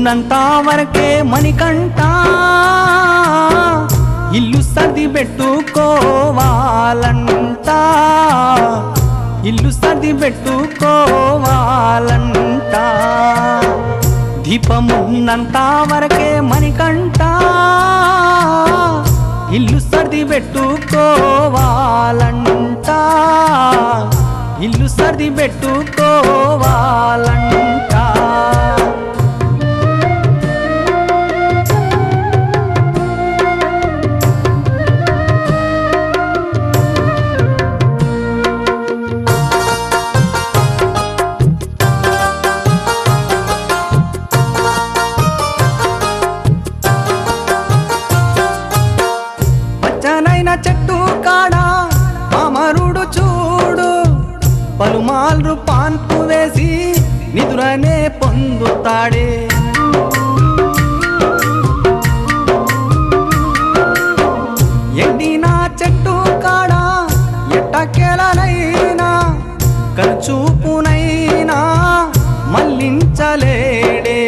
ఉన్నంత వరకే మణికంట ఇల్లు సర్ది పెట్టుకోవాలంట ఇల్లు సర్ది పెట్టుకోవాలంట దీపమున్నంత వరకే మణికంట ఇల్లు సర్ది పెట్టుకోవాలంట ఇల్లు సర్ది పెట్టుకోవాలంట పచ్చనైన చెట్టు కాడ అమరుడు చూడు పలుమార్లు పాన్పు వేసి నిధులనే పొందుతాడే ఎండిన చెట్టు కాడ ఎట్టకెలనైనా కనుచూపునైనా మళ్ళించలేడే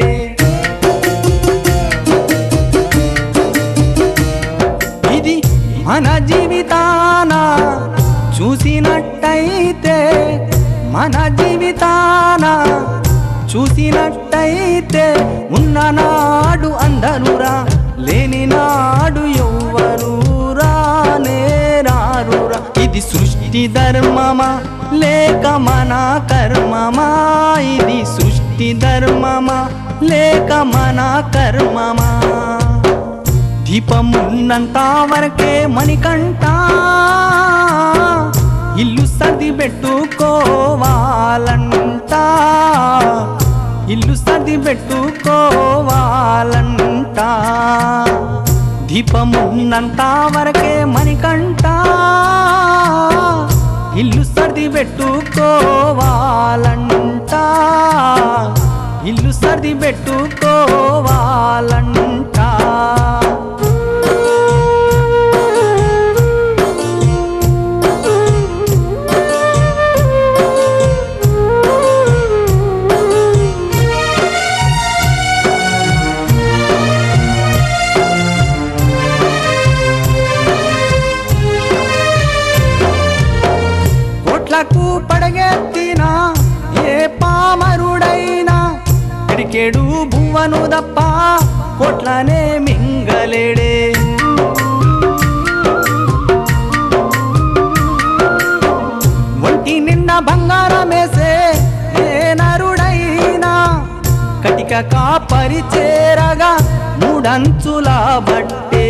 ఇది మన జీవితాన చూసినట్టయితే మన జీవితాన చూసినట్టయితే ఉన్ననాడు అందరురా లేని నాడు ఎవ్వరు రానేరారురా ఇది సృష్టి ధర్మమా లేక మన కర్మమా ఇది సృష్టి ధర్మమా లేక మన కర్మమా దీపమున్నంత వరకే మణికంట ఇల్లు సర్ది పెట్టుకోవాలంట ఇల్లు సర్ది పెట్టుకోవాలంట దీపమున్నంత వరకే మణికంట ఇల్లు సర్ది పెట్టుకోవాలంట ఇల్లు సర్ది పెట్టుకోవాలంట కోట్లకు పడగెత్తిన ఏ పామరుడైనా ఎడికెడు భువను దప్ప కోట్లనే మింగలేడే ఒంటి నిండా బంగారమేసే ఏ నరుడైనా కటిక కాపరి చేరగా మూడంచుల బట్టే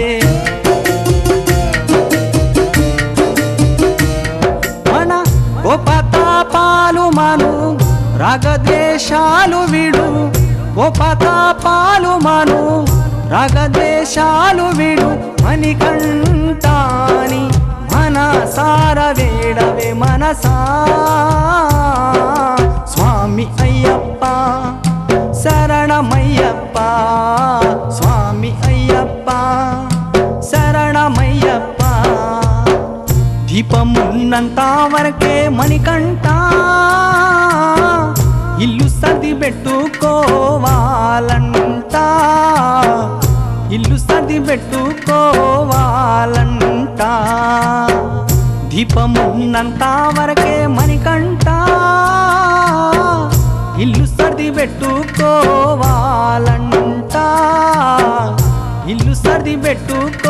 మన గోపతాపాలు మను రాగద్వేషాలు విడు గోపతాపాలు మను రాగద్వేషాలు విడు మణికంఠాని మనసార వేడవే మనసా స్వామి అయ్యప్ప శరణమయ్యప్ప స్వామి అయ్యప్ప శరణమయ్యప్ప దీపమున్నంత వరకే మణికంట ఇల్లు సర్ది పెట్టుకోవాలంట ఇల్లు సర్ది పెట్టుకోవాలంట దీపమున్నంత వరకే మణికంట ఇల్లు సర్ది పెట్టుకోవాలంట ఇల్లు సర్ది పెట్టుకో